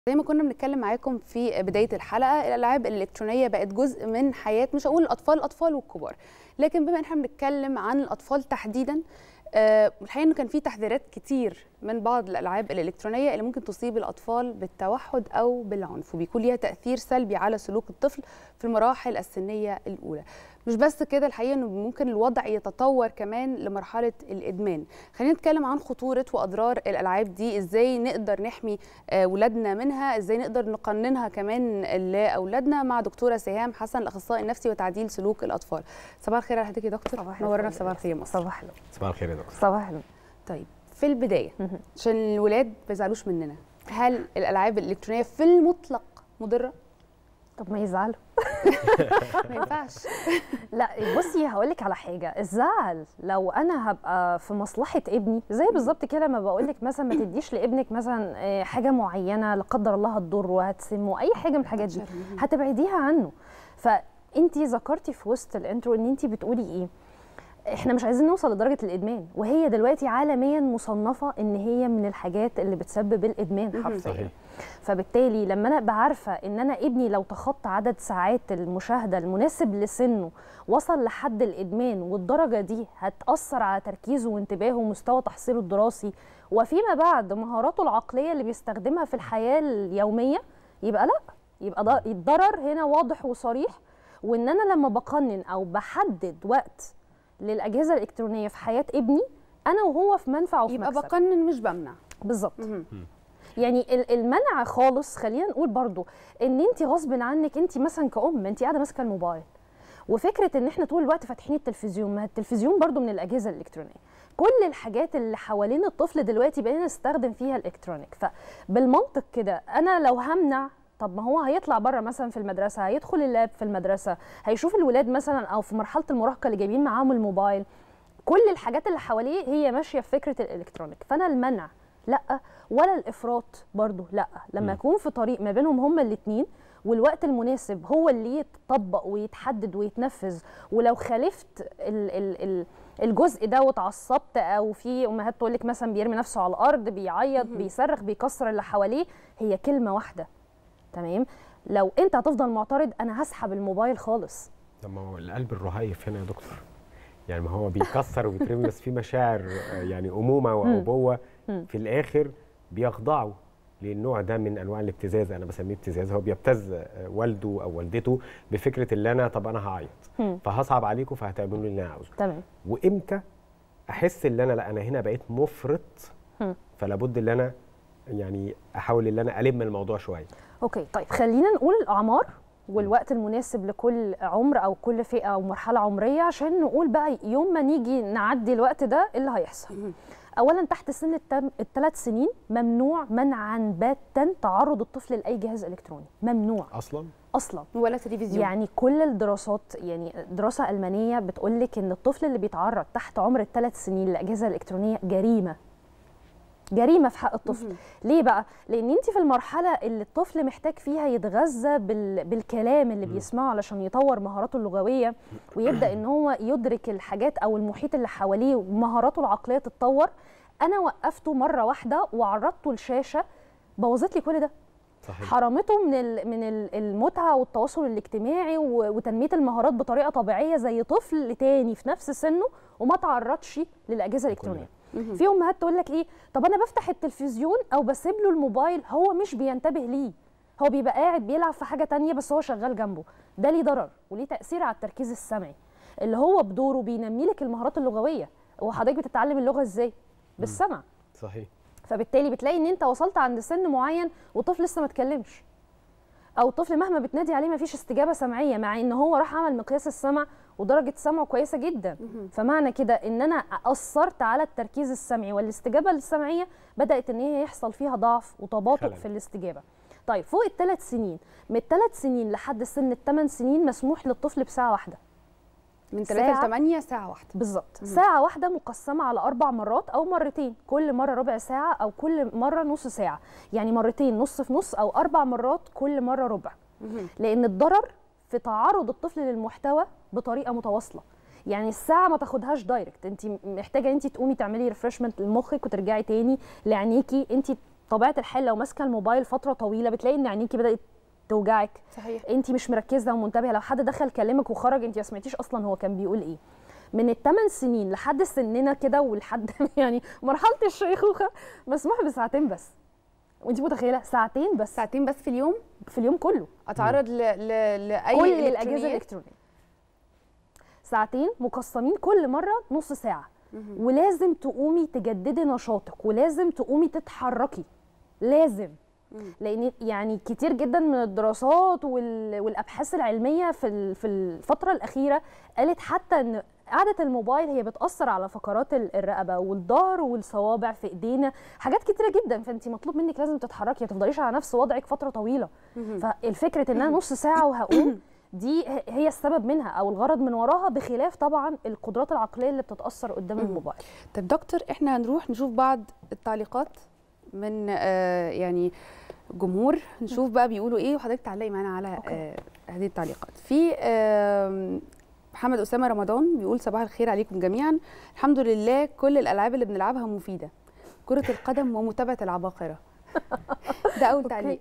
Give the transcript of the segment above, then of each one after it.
زي ما كنا بنتكلم معاكم في بدايه الحلقه الالعاب الالكترونيه بقت جزء من حياه مش هقول الاطفال الاطفال والكبار لكن بما ان احنا بنتكلم عن الاطفال تحديدا آه، الحقيقه انه كان في تحذيرات كتير من بعض الالعاب الالكترونيه اللي ممكن تصيب الاطفال بالتوحد او بالعنف وبيكون ليها تاثير سلبي على سلوك الطفل في المراحل السنيه الاولى مش بس كده الحقيقه انه ممكن الوضع يتطور كمان لمرحله الادمان خلينا نتكلم عن خطوره واضرار الالعاب دي ازاي نقدر نحمي آه، ولادنا منها ازاي نقدر نقننها كمان لاولادنا مع دكتوره سهام حسن الاخصائي النفسي وتعديل سلوك الاطفال صباح الخير على حضرتك يا دكتور صباح نورنا الفل في صباح الخير يا مصر صباح النور صباح الخير يا دكتور صباح النور طيب في البدايه مهم. عشان الولاد ما يزعلوش مننا هل الالعاب الالكترونيه في المطلق مضره طب ما يزعلوا ما ينفعش لا بصي هقول لك على حاجه الزعل لو انا هبقى في مصلحه ابني زي بالظبط كده لما بقول لك مثلا ما تديش لابنك مثلا آه، حاجه معينه لا قدر الله هتضره هتسمه اي حاجه من الحاجات دي هتبعديها عنه فانت ذكرتي في وسط الانترو ان انت بتقولي ايه احنا مش عايزين نوصل لدرجه الادمان وهي دلوقتي عالميا مصنفه ان هي من الحاجات اللي بتسبب الادمان مهم. حرفيا صحيح فبالتالي لما انا ابقى عارفه ان انا ابني لو تخطى عدد ساعات المشاهده المناسب لسنه وصل لحد الادمان والدرجه دي هتاثر على تركيزه وانتباهه ومستوى تحصيله الدراسي وفيما بعد مهاراته العقليه اللي بيستخدمها في الحياه اليوميه يبقى لا يبقى ض- الضرر هنا واضح وصريح وان انا لما بقنن او بحدد وقت للاجهزه الالكترونيه في حياه ابني انا وهو في منفعه وفي يبقى مكسب بقنن مش بمنع بالظبط مهم. يعني ال- المنع خالص خلينا نقول برضو ان انت غصب عنك انت مثلا كأم انت قاعده ماسكه الموبايل وفكره ان احنا طول الوقت فاتحين التلفزيون ما التلفزيون برضو من الاجهزه الالكترونيه كل الحاجات اللي حوالين الطفل دلوقتي بقينا نستخدم فيها الالكترونيك فبالمنطق كده انا لو همنع طب ما هو هيطلع بره مثلا في المدرسه هيدخل اللاب في المدرسه هيشوف الولاد مثلا او في مرحله المراهقه اللي جايبين معاهم الموبايل كل الحاجات اللي حواليه هي ماشيه في فكره الالكترونيك فانا المنع لا ولا الافراط برضو لا لما مم. يكون في طريق ما بينهم هما الاثنين والوقت المناسب هو اللي يتطبق ويتحدد ويتنفذ ولو خالفت ال ال ال الجزء ده واتعصبت او في امهات تقول لك مثلا بيرمي نفسه على الارض بيعيط مهم. بيصرخ بيكسر اللي حواليه هي كلمه واحده تمام لو انت هتفضل معترض انا هسحب الموبايل خالص طب ما هو القلب الرهيف هنا يا دكتور يعني ما هو بيكسر وبيترمي بس في مشاعر آه، يعني امومه وابوه مم. في الاخر بيخضعوا للنوع ده من انواع الابتزاز انا بسميه ابتزاز هو بيبتز آه، والده او والدته بفكره اللي انا طب انا هعيط مم. فهصعب عليكم فهتعملوا لي اللي انا عاوزه تمام وامتى احس ان انا لا انا هنا بقيت مفرط مم. فلا بد ان انا يعني احاول ان انا الم الموضوع شويه اوكي طيب خلينا نقول الاعمار والوقت المناسب لكل عمر او كل فئه او مرحله عمريه عشان نقول بقى يوم ما نيجي نعدي الوقت ده إيه اللي هيحصل مهم. اولا تحت سن الثلاث سنين ممنوع منعا باتا تعرض الطفل لاي جهاز الكتروني ممنوع اصلا اصلا ولا تلفزيون يعني كل الدراسات يعني دراسه المانيه بتقول لك ان الطفل اللي بيتعرض تحت عمر الثلاث سنين للاجهزه الالكترونيه جريمه جريمه في حق الطفل مهم. ليه بقى لان انت في المرحله اللي الطفل محتاج فيها يتغذى بال... بالكلام اللي مم. بيسمعه علشان يطور مهاراته اللغويه ويبدا ان هو يدرك الحاجات او المحيط اللي حواليه ومهاراته العقليه تتطور انا وقفته مره واحده وعرضته لشاشه بوظت لي كل ده صحيح حرمته من ال- من ال- المتعه والتواصل الاجتماعي و- وتنميه المهارات بطريقه طبيعيه زي طفل تاني في نفس سنه وما تعرضش للاجهزه الالكترونيه مهم. في امهات تقول لك ايه طب انا بفتح التلفزيون او بسيب له الموبايل هو مش بينتبه ليه هو بيبقى قاعد بيلعب في حاجه تانية بس هو شغال جنبه ده ليه ضرر وليه تاثير على التركيز السمعي اللي هو بدوره بينمي لك المهارات اللغويه هو حضرتك بتتعلم اللغه ازاي بالسمع صحيح فبالتالي بتلاقي ان انت وصلت عند سن معين والطفل لسه ما اتكلمش او الطفل مهما بتنادي عليه ما فيش استجابه سمعيه مع ان هو راح عمل مقياس السمع ودرجه سمعه كويسه جدا مهم. فمعنى كده ان انا اثرت على التركيز السمعي والاستجابه السمعيه بدات ان هي يحصل فيها ضعف وتباطؤ خلل. في الاستجابه طيب فوق الثلاث سنين من الثلاث سنين لحد سن الثمان سنين مسموح للطفل بساعه واحده من 3 ل ساعة. 8 ساعه واحده بالظبط مهم. ساعة واحدة مقسمة على أربع مرات أو مرتين كل مرة ربع ساعة أو كل مرة نص ساعة يعني مرتين نص في نص أو أربع مرات كل مرة ربع مهم. لأن الضرر في تعرض الطفل للمحتوى بطريقة متواصلة يعني الساعة ما تاخدهاش دايركت انت محتاجة انت تقومي تعملي ريفرشمنت لمخك وترجعي تاني لعينيكي انت طبيعه الحال لو ماسكه الموبايل فتره طويله بتلاقي ان عينيكي بدات توجعك صحيح انت مش مركزه ومنتبهه لو حد دخل كلمك وخرج انت ما سمعتيش اصلا هو كان بيقول ايه من الثمان سنين لحد سننا كده ولحد يعني مرحله الشيخوخه مسموح بساعتين بس وانت متخيله ساعتين بس ساعتين بس في اليوم في اليوم كله اتعرض ل... ل... لاي كل الاجهزه إلكترونيات؟ الالكترونيه ساعتين مقسمين كل مره نص ساعه ولازم تقومي تجددي نشاطك ولازم تقومي تتحركي لازم مم. لان يعني كتير جدا من الدراسات وال- والابحاث العلميه في ال- في الفتره الاخيره قالت حتى ان قعده الموبايل هي بتاثر على فقرات ال- الرقبه والظهر والصوابع في ايدينا حاجات كتيره جدا فانت مطلوب منك لازم تتحركي ما تفضليش على نفس وضعك فتره طويله مهم. فالفكره ان انا نص ساعه وهقوم دي ه- هي السبب منها او الغرض من وراها بخلاف طبعا القدرات العقليه اللي بتتاثر قدام مم. الموبايل طب دكتور احنا هنروح نشوف بعض التعليقات من آه يعني جمهور نشوف بقى بيقولوا ايه وحضرتك تعلقي معانا على أوكي. آه هذه التعليقات في آه محمد اسامه رمضان بيقول صباح الخير عليكم جميعا الحمد لله كل الالعاب اللي بنلعبها مفيده كره القدم ومتابعه العباقره ده اول تعليق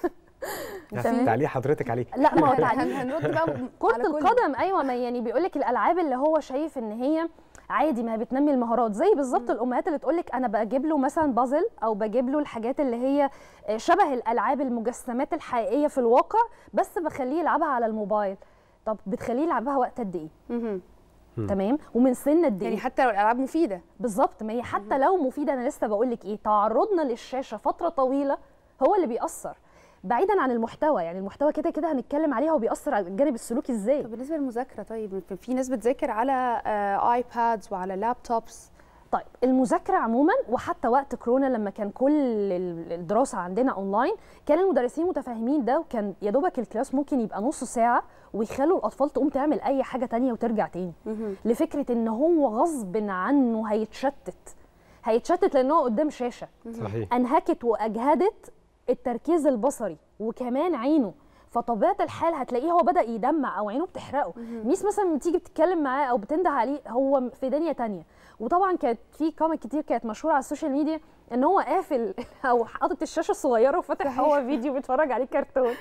تمام. تعليق حضرتك عليه لا ما هو هن- تعليق هنرد بقى كرة على كل- القدم ايوه ما يعني بيقول لك الالعاب اللي هو شايف ان هي عادي ما هي بتنمي المهارات زي بالظبط الامهات اللي تقول لك انا بجيب له مثلا بازل او بجيب له الحاجات اللي هي شبه الالعاب المجسمات الحقيقيه في الواقع بس بخليه يلعبها على الموبايل طب بتخليه يلعبها وقت قد ايه مهم. مم. تمام ومن سن قد يعني ايه حتى لو الالعاب مفيده بالظبط ما هي حتى لو مفيده انا لسه بقول لك ايه تعرضنا للشاشه فتره طويله هو اللي بيأثر بعيدا عن المحتوى يعني المحتوى كده كده هنتكلم عليه هو بيأثر على الجانب السلوكي ازاي طب بالنسبه للمذاكره طيب في- في ناس بتذاكر على آه ايبادز وعلى لابتوبس طيب المذاكرة عموما وحتى وقت كورونا لما كان كل ال- الدراسة عندنا اونلاين كان المدرسين متفاهمين ده وكان يا دوبك الكلاس ممكن يبقى نص ساعة ويخلوا الأطفال تقوم تعمل أي حاجة تانية وترجع تاني مهم. لفكرة إن هو غصب عنه هيتشتت هيتشتت لأن هو قدام شاشة صحيح انهكت واجهدت التركيز البصري وكمان عينه فطبيعه الحال هتلاقيه هو بدا يدمع او عينه بتحرقه ميس مثلا لما تيجي بتتكلم معاه او بتنده عليه هو في دنيا تانية وطبعا كانت في كوميك كتير كانت مشهوره على السوشيال ميديا ان هو قافل او حاطط الشاشه الصغيره وفاتح صحيح. هو فيديو بيتفرج عليه كرتون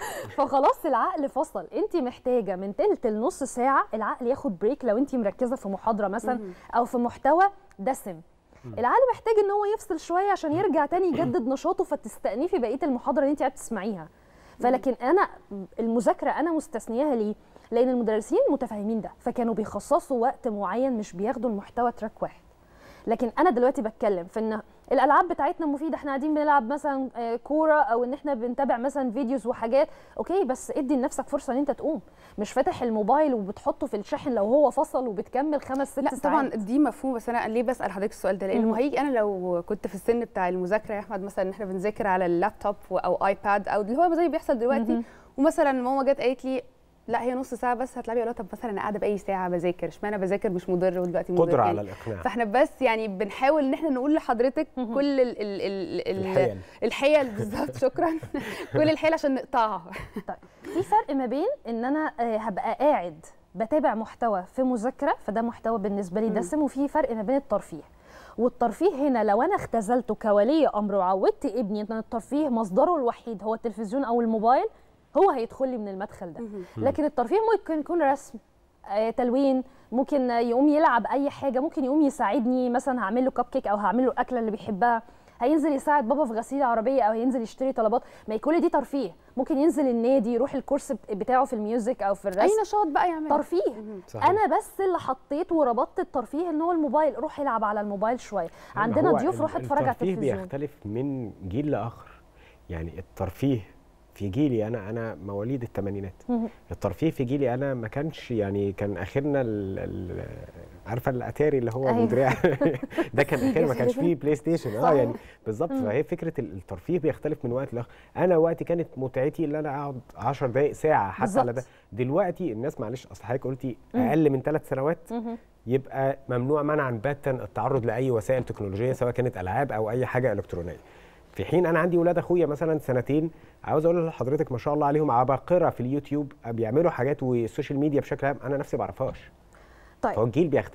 فخلاص العقل فصل انت محتاجه من تلت لنص ساعه العقل ياخد بريك لو انت مركزه في محاضره مثلا مهم. او في محتوى دسم العقل محتاج ان هو يفصل شويه عشان يرجع تاني يجدد نشاطه فتستأنفي بقيه المحاضره اللي انت قاعده تسمعيها فلكن انا المذاكره انا مستثنياها ليه لان المدرسين متفاهمين ده فكانوا بيخصصوا وقت معين مش بياخدوا المحتوى تراك واحد لكن انا دلوقتي بتكلم في ان الالعاب بتاعتنا مفيده احنا قاعدين بنلعب مثلا آه، كوره او ان احنا بنتابع مثلا فيديوز وحاجات اوكي بس ادي لنفسك فرصه ان انت تقوم مش فاتح الموبايل وبتحطه في الشاحن لو هو فصل وبتكمل خمس ست لا ساعات طبعا دي مفهوم بس انا ليه بسال حضرتك السؤال ده لانه مم. هيجي انا لو كنت في السن بتاع المذاكره يا احمد مثلا ان احنا بنذاكر على اللابتوب و- او ايباد او اللي هو زي بيحصل دلوقتي مهم. ومثلا ماما جت قالت لي لا هي نص ساعه بس هتلعبي اقول لها طب مثلا انا قاعده باي ساعه بذاكر اشمعنى بذاكر مش مضر ودلوقتي مضر قدره يعني على الاقناع فاحنا بس يعني بنحاول ان احنا نقول لحضرتك مهم. كل ال ال ال ال الحيل الحيل بالظبط شكرا كل الحيل عشان نقطعها طيب في فرق ما بين ان انا آه، هبقى قاعد بتابع محتوى في مذاكره فده محتوى بالنسبه لي مم. دسم وفي فرق ما بين الترفيه والترفيه هنا لو انا اختزلته كولي امر وعودت ابني ان الترفيه مصدره الوحيد هو التلفزيون او الموبايل هو هيدخل لي من المدخل ده لكن الترفيه ممكن يكون رسم آه، تلوين ممكن يقوم يلعب اي حاجه ممكن يقوم يساعدني مثلا هعمل له كب كيك او هعمل له الاكله اللي بيحبها هينزل يساعد بابا في غسيل العربيه او هينزل يشتري طلبات ما هي كل دي ترفيه ممكن ينزل النادي يروح الكورس بتاعه في الميوزك او في اي الرسم نشاط بقى يعمل ترفيه صحيح. انا بس اللي حطيت وربطت الترفيه ان هو الموبايل روح يلعب على الموبايل شويه عندنا هو ضيوف ال- روح اتفرج على الترفيه التلفزيون بيختلف من جيل لاخر يعني الترفيه في جيلي انا انا مواليد الثمانينات مهم. الترفيه في جيلي انا ما كانش يعني كان اخرنا ال- ال- عارفه الاتاري اللي هو أيوة. ابو دراع ده كان اخرنا ما كانش فيه بلاي ستيشن اه صحيح. يعني بالظبط مم. فهي فكره ال- الترفيه بيختلف من وقت لاخر انا وقتي كانت متعتي ان انا اقعد 10 دقائق ساعه حتى على ده بالظبط. دلوقتي الناس معلش اصل حضرتك قلتي مم. اقل من ثلاث سنوات مهم. يبقى ممنوع منعا باتا التعرض لاي وسائل تكنولوجيه سواء كانت العاب او اي حاجه الكترونيه في حين انا عندي ولاد اخويا مثلا سنتين عاوز اقول لحضرتك ما شاء الله عليهم عباقره في اليوتيوب بيعملوا حاجات والسوشيال ميديا بشكل عام انا نفسي ما بعرفهاش طيب فهو الجيل بيختلف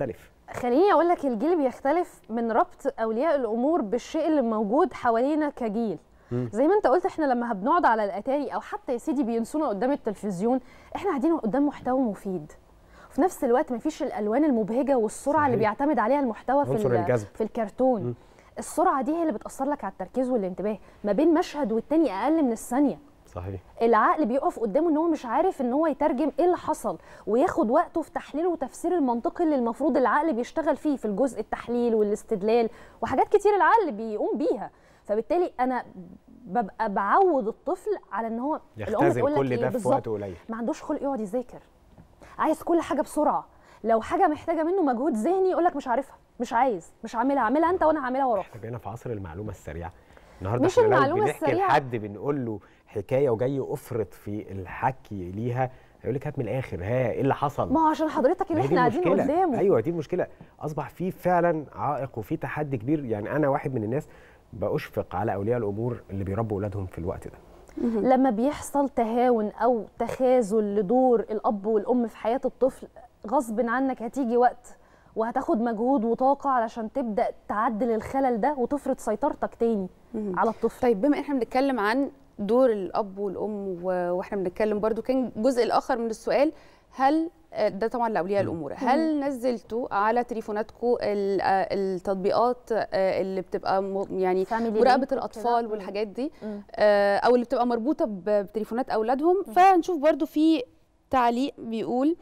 خليني اقول لك الجيل بيختلف من ربط اولياء الامور بالشيء اللي موجود حوالينا كجيل مم. زي ما انت قلت احنا لما بنقعد على الاتاري او حتى يا سيدي بينسونا قدام التلفزيون احنا قاعدين قدام محتوى مفيد في نفس الوقت مفيش الالوان المبهجه والسرعه اللي صحيح. بيعتمد عليها المحتوى في عنصر ال- الجذب. في الكرتون مم. السرعه دي هي اللي بتاثر لك على التركيز والانتباه ما بين مشهد والتاني اقل من الثانيه صحيح العقل بيقف قدامه ان هو مش عارف ان هو يترجم ايه اللي حصل وياخد وقته في تحليل وتفسير المنطقي اللي المفروض العقل بيشتغل فيه في الجزء التحليل والاستدلال وحاجات كتير العقل بيقوم بيها فبالتالي انا ببقى بعود الطفل على ان هو الأم يختزن تقول لك كل إيه ده في بالظبط، وقت قليل ما عندوش خلق يقعد يذاكر عايز كل حاجه بسرعه لو حاجه محتاجه منه مجهود ذهني يقول لك مش عارفها مش عايز مش عاملها اعملها انت وانا هعملها وراك احنا بقينا في عصر المعلومه السريعه النهارده مش احنا لو المعلومة بنحكي السريعة. لحد بنقول له حكايه وجاي افرط في الحكي ليها هيقول لك هات من الاخر ها ايه اللي حصل ما هو عشان حضرتك اللي ما هي دي احنا قاعدين المشكلة. قدامه ايوه دي المشكله اصبح في فعلا عائق وفي تحدي كبير يعني انا واحد من الناس بأشفق على اولياء الامور اللي بيربوا اولادهم في الوقت ده لما بيحصل تهاون او تخاذل لدور الاب والام في حياه الطفل غصب عنك هتيجي وقت وهتاخد مجهود وطاقه علشان تبدا تعدل الخلل ده وتفرض سيطرتك تاني على الطفل طيب بما ان احنا بنتكلم عن دور الاب والام و- واحنا بنتكلم برضو كان الجزء الاخر من السؤال هل آه، ده طبعا لاولياء الامور هل نزلتوا على تليفوناتكم ال- آه، التطبيقات آه، اللي بتبقى م- يعني Family مراقبه link الاطفال وكده؟ والحاجات دي مم. آه، او اللي بتبقى مربوطه ب- بتليفونات اولادهم فنشوف برضو في تعليق بيقول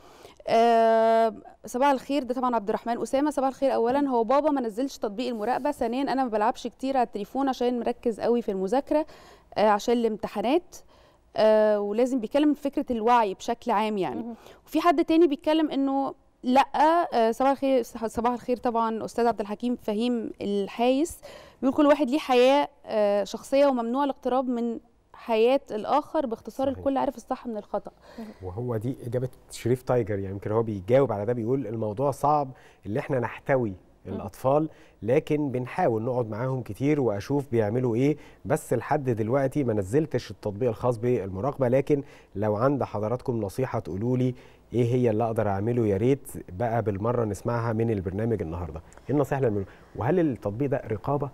آه صباح الخير ده طبعا عبد الرحمن اسامه صباح الخير اولا هو بابا ما نزلش تطبيق المراقبه ثانيا انا ما بلعبش كتير على التليفون عشان مركز قوي في المذاكره آه عشان الامتحانات آه ولازم بيتكلم في فكره الوعي بشكل عام يعني مهم. وفي حد تاني بيتكلم انه لا آه صباح الخير صباح الخير طبعا استاذ عبد الحكيم فهيم الحايس بيقول كل واحد ليه حياه آه شخصيه وممنوع الاقتراب من حياه الاخر باختصار صحيح. الكل عارف الصح من الخطا وهو دي اجابه شريف تايجر يعني يمكن هو بيجاوب على ده بيقول الموضوع صعب اللي احنا نحتوي الاطفال لكن بنحاول نقعد معاهم كتير واشوف بيعملوا ايه بس لحد دلوقتي ما نزلتش التطبيق الخاص بالمراقبه لكن لو عند حضراتكم نصيحه تقولوا لي ايه هي اللي اقدر اعمله يا ريت بقى بالمره نسمعها من البرنامج النهارده ايه النصيحه اللي نعمله وهل التطبيق ده رقابه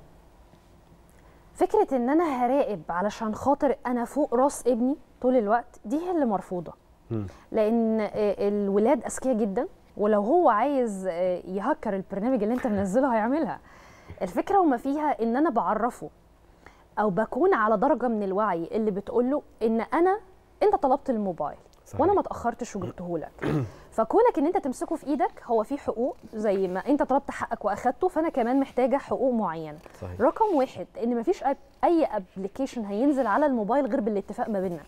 فكره ان انا هراقب علشان خاطر انا فوق راس ابني طول الوقت دي هي اللي مرفوضه مم. لان آه، الولاد اذكياء جدا ولو هو عايز آه، يهكر البرنامج اللي انت منزله هيعملها الفكره وما فيها ان انا بعرفه او بكون على درجه من الوعي اللي بتقول له ان انا انت طلبت الموبايل صحيح. وانا ما اتاخرتش وجبته لك فكونك ان انت تمسكه في ايدك هو فيه حقوق زي ما انت طلبت حقك واخدته فانا كمان محتاجه حقوق معينه صحيح رقم واحد ان مفيش أب- اي ابلكيشن هينزل على الموبايل غير بالاتفاق ما بيننا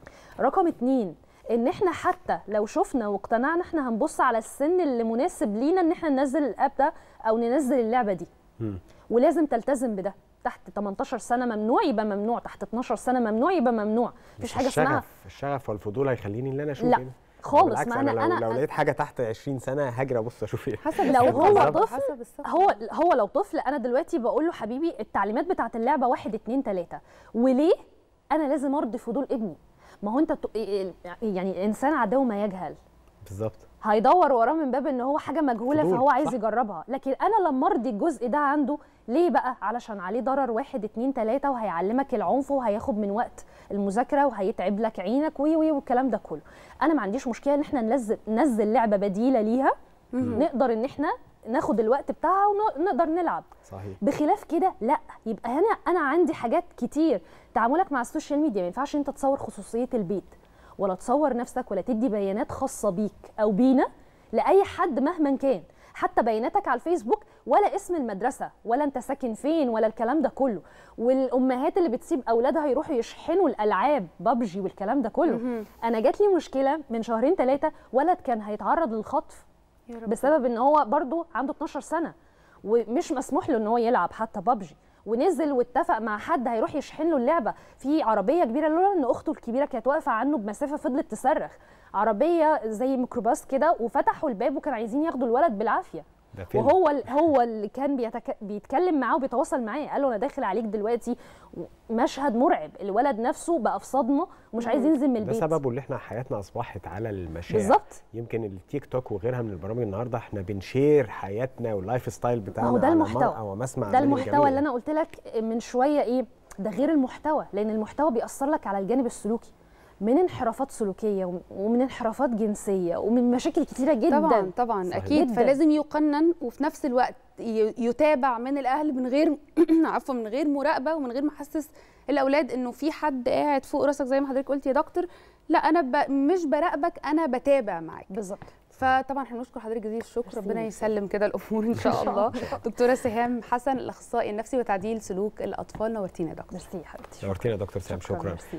رقم اتنين ان احنا حتى لو شفنا واقتنعنا احنا هنبص على السن اللي مناسب لينا ان احنا ننزل الاب ده او ننزل اللعبه دي مم. ولازم تلتزم بده تحت 18 سنه ممنوع يبقى ممنوع تحت 12 سنه ممنوع يبقى ممنوع مفيش بس حاجه اسمها الشغف الشغف والفضول هيخليني ان انا اشوف لا، إيه ده. خالص، بالعكس ما انا أنا- لو, أنا- لو لقيت حاجه تحت 20 سنه هجري ابص اشوف ايه حسب لو الثقة هو برضه، طفل، حسب الثقة. هو هو لو طفل انا دلوقتي بقول له حبيبي التعليمات بتاعت اللعبه واحد اتنين تلاته وليه انا لازم ارضي فضول ابني ما هو انت ت- يعني الانسان عدو ما يجهل بالظبط هيدور وراه من باب ان هو حاجه مجهوله فضول، فهو عايز صح. يجربها لكن انا لما ارضي الجزء ده عنده ليه بقى علشان عليه ضرر واحد اتنين تلاته وهيعلمك العنف وهياخد من وقت المذاكره وهيتعب لك عينك وي وي والكلام ده كله انا ما عنديش مشكله ان احنا ننزل ننزل لعبه بديله ليها نقدر ان احنا ناخد الوقت بتاعها ونقدر نلعب صحيح بخلاف كده لا يبقى هنا انا عندي حاجات كتير تعاملك مع السوشيال ميديا ما ينفعش انت تصور خصوصيه البيت ولا تصور نفسك ولا تدي بيانات خاصه بيك او بينا لاي حد مهما كان حتى بياناتك على الفيسبوك ولا اسم المدرسه ولا انت ساكن فين ولا الكلام ده كله والامهات اللي بتسيب اولادها يروحوا يشحنوا الالعاب بابجي والكلام ده كله انا جات لي مشكله من شهرين ثلاثه ولد كان هيتعرض للخطف يا رب. بسبب ان هو برضو عنده 12 سنه ومش مسموح له ان هو يلعب حتى بابجي ونزل واتفق مع حد هيروح يشحن له اللعبه في عربيه كبيره لولا ان اخته الكبيره كانت واقفه عنه بمسافه فضلت تصرخ عربيه زي ميكروباص كده وفتحوا الباب وكانوا عايزين ياخدوا الولد بالعافيه ده فيلم. وهو ال- هو اللي كان بيتك... بيتكلم معاه وبيتواصل معاه قال له انا داخل عليك دلوقتي مشهد مرعب الولد نفسه بقى في صدمه ومش عايز ينزل من ده البيت سببه اللي احنا حياتنا اصبحت على المشاعر بالظبط يمكن التيك توك وغيرها من البرامج النهارده احنا بنشير حياتنا واللايف ستايل بتاعنا ما هو ده على المحتوى. مرأى ومسمع ده من المحتوى الجميع. اللي انا قلت لك من شويه ايه ده غير المحتوى لان المحتوى بيأثر لك على الجانب السلوكي من انحرافات سلوكيه وم- ومن انحرافات جنسيه ومن مشاكل كتيره جدا طبعا طبعا صحيح. اكيد جداً. فلازم يقنن وفي نفس الوقت ي- يتابع من الاهل من غير عفوا من غير مراقبه ومن غير ما احسس الاولاد انه في حد قاعد فوق راسك زي ما حضرتك قلت يا دكتور لا انا ب... مش براقبك انا بتابع معاك بالظبط فطبعا احنا بنشكر حضرتك جزيل الشكر ميرسي ربنا جداً. يسلم كده الامور ان شاء إن شاء الله الله. دكتوره سهام حسن الاخصائي النفسي وتعديل سلوك الاطفال نورتينا يا دكتور ميرسي يا حبيبتي نورتينا يا دكتور سام شكرا ميرسي.